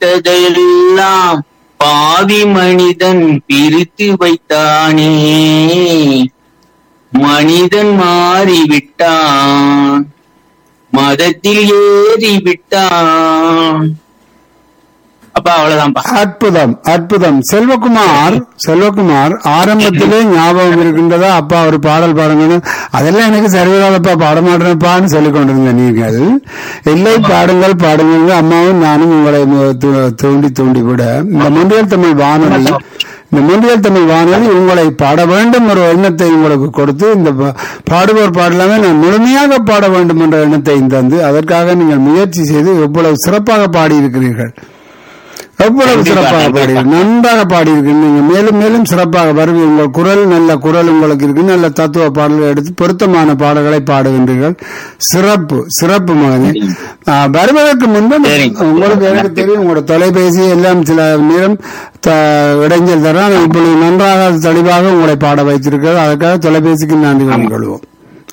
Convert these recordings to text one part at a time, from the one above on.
வைத்ததெல்லாம் பாவி மனிதன் பிரித்து வைத்தானே மனிதன் மாறிவிட்டான் மதத்தில் ஏறி விட்டான் அப்பா அவ்வளவுதான்ப்பா அற்புதம் அற்புதம் செல்வகுமார் செல்வகுமார் ஆரம்பத்திலே ஞாபகம் இருக்கின்றதா அப்பா ஒரு பாடல் பாடுங்கன்னு அதெல்லாம் எனக்கு சரிவராதப்பா பாட மாட்டேனப்பான்னு சொல்லிக் கொண்டிருந்த நீங்கள் இல்லை பாடுங்கள் பாடுங்கள் அம்மாவும் நானும் உங்களை மு- து- தூண்டி தூண்டி கூட இந்த முன்றியல் தமிழ் வானொலி இந்த முன்றியல் தமிழ் வானொலி உங்களை பாட வேண்டும் ஒரு எண்ணத்தை உங்களுக்கு கொடுத்து இந்த பா- பாடுவோர் பாடலாமே நான் முழுமையாக பாட வேண்டும் என்ற எண்ணத்தை தந்து அதற்காக நீங்கள் முயற்சி செய்து எவ்வளவு சிறப்பாக பாடியிருக்கிறீர்கள் எவ்வளவு கண்டிப்பா, சிறப்பாக கண்டிப்பா. பாடி நன்றாக பாடியிருக்கீங்க நீங்க மேலும் மேலும் சிறப்பாக வருவீங்க உங்கள் குரல் நல்ல குரல் உங்களுக்கு இருக்கு நல்ல தத்துவ பாடல்களை எடுத்து பொருத்தமான பாடல்களை பாடுகின்றீர்கள் சிறப்பு சிறப்பு மகனே ஆ, வருவதற்கு முன்பு சரிங்க. உங்களுக்கு எனக்கு தெரியும் உங்களோட தொலைபேசி எல்லாம் சில நேரம் த- இடைஞ்சல் தர ஆனால் இப்பொழுது நன்றாக தெளிவாக உங்களை பாட வைத்திருக்கிறது அதுக்காக தொலைபேசிக்கு நன்றி கொள்வோம்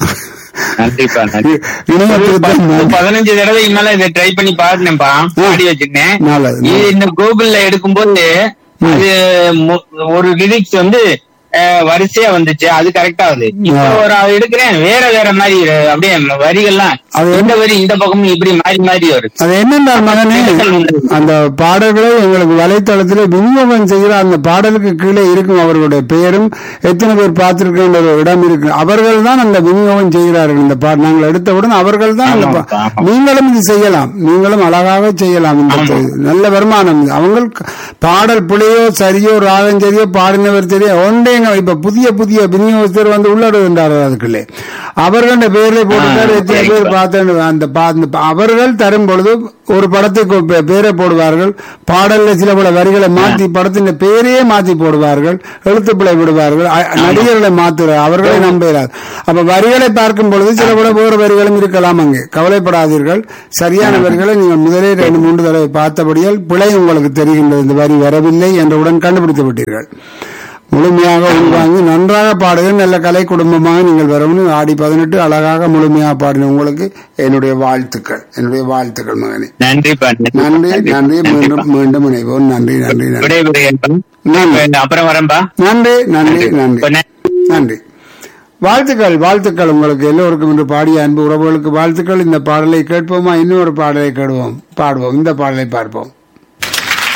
நன்றிப்பா நன்றி இணையத்துக்கு தான் நன்றி. பதினஞ்சு தடவைக்கு மேல இதை ட்ரை பண்ணி பாருனேன்ப்பா பாடி வச்சிருந்தேன் நல்லது. இது இந்த கூகுள்ல எடுக்கும்போது அது மு- ஒரு லிரிக்ஸ் வந்து அஹ், வரிசையா வந்துச்சு அது கரெக்டா ஆகுது இப்போ ஒரு அது எடுக்கிறேன் வேற வேற மாதிரி அஹ், அப்படியே வரிகள்லாம் அது இந்த வரி இந்த பக்கமும் இப்படி மாறி மாறி வருது அது என்னென்றால் மகனே அந்த பாடல்களை எங்களுக்கு வலைத்தளத்தில் விநியோகம் செய்கிற அந்த பாடலுக்கு கீழே இருக்கும் அவர்களுடைய பெயரும் எத்தனை பேர் பார்த்திருக்கின்ற ஒரு இடம் இருக்கு அவர்கள் தான் அந்த விநியோகம் செய்கிறார்கள் இந்த பாட நாங்கள் எடுத்தவுடன் அவர்கள் தான் அந்த பா- ஆமாம், ஆமாம். நீங்களும் இது செய்யலாம் நீங்களும் அழகாக செய்யலாம் இந்த ஆமாம். இது. நல்ல வருமானம் இது. அவங்க பாடல் பிழையோ சரியோ ராகம் சரியோ பாடினவர் சரியோ ஒன்றேங்க இப்ப புதிய புதிய விநியோகஸ்தர் வந்து உள்ளடுகின்றார்கள் அதுக்குள்ளே அவர்களுடைய பெயரை போட்டுட்டார் ஆ, எத்தனை சரிங்க. பேர் பார்த்தேன் அந்த பா- அந்த பா- அவர்கள் தரும் பொழுது ஒரு படத்துக்கு பே- பேரை போடுவார்கள் பாடல்ல சில பல வரிகளை மாத்தி படத்தின் பேரையே மாத்தி போடுவார்கள் எழுத்துப்பிழை விடுவார்கள் அ- நடிகர்களை மாத்துறார் அவர்களை நம்புகிறார் அப்ப வரிகளை பார்க்கும் பொழுது சில பல வேறு வரிகளும் இருக்கலாம் அங்கே கவலைப்படாதீர்கள் சரியான வரிகளை நீங்கள் முதலே ரெண்டு மூன்று தடவை பார்த்தபடியால் பிழை உங்களுக்கு தெரிகின்றது இந்த வரி வரவில்லை என்றவுடன் கண்டுபிடித்து விட்டீர்கள் முழுமையாக உள்வாங்கி நன்றாக பாடுங்க நல்ல கலை குடும்பமாக நீங்கள் வரணும் ஆடி பதினெட்டு அழகாக முழுமையாக பாடின உங்களுக்கு என்னுடைய வாழ்த்துக்கள் என்னுடைய வாழ்த்துக்கள் மகனே நன்றிப்பா நன்றி நன்றி மீண்டும் மீண்டும் இணைவோம் நன்றி நன்றி நன்றி விடைபெறுகிறேன்ப்பா. நன்றி அப்புறம் வரேன்பா நன்றி நன்றி நன்றி கொஞ்ச நேரம் நன்றி வாழ்த்துக்கள் வாழ்த்துக்கள் உங்களுக்கு எல்லோருக்கும் இன்று பாடிய அன்பு உறவுகளுக்கு வாழ்த்துக்கள் இந்த பாடலை கேட்போமா இன்னொரு பாடலை கேடுவோம் பாடுவோம் இந்த பாடலை பார்ப்போம்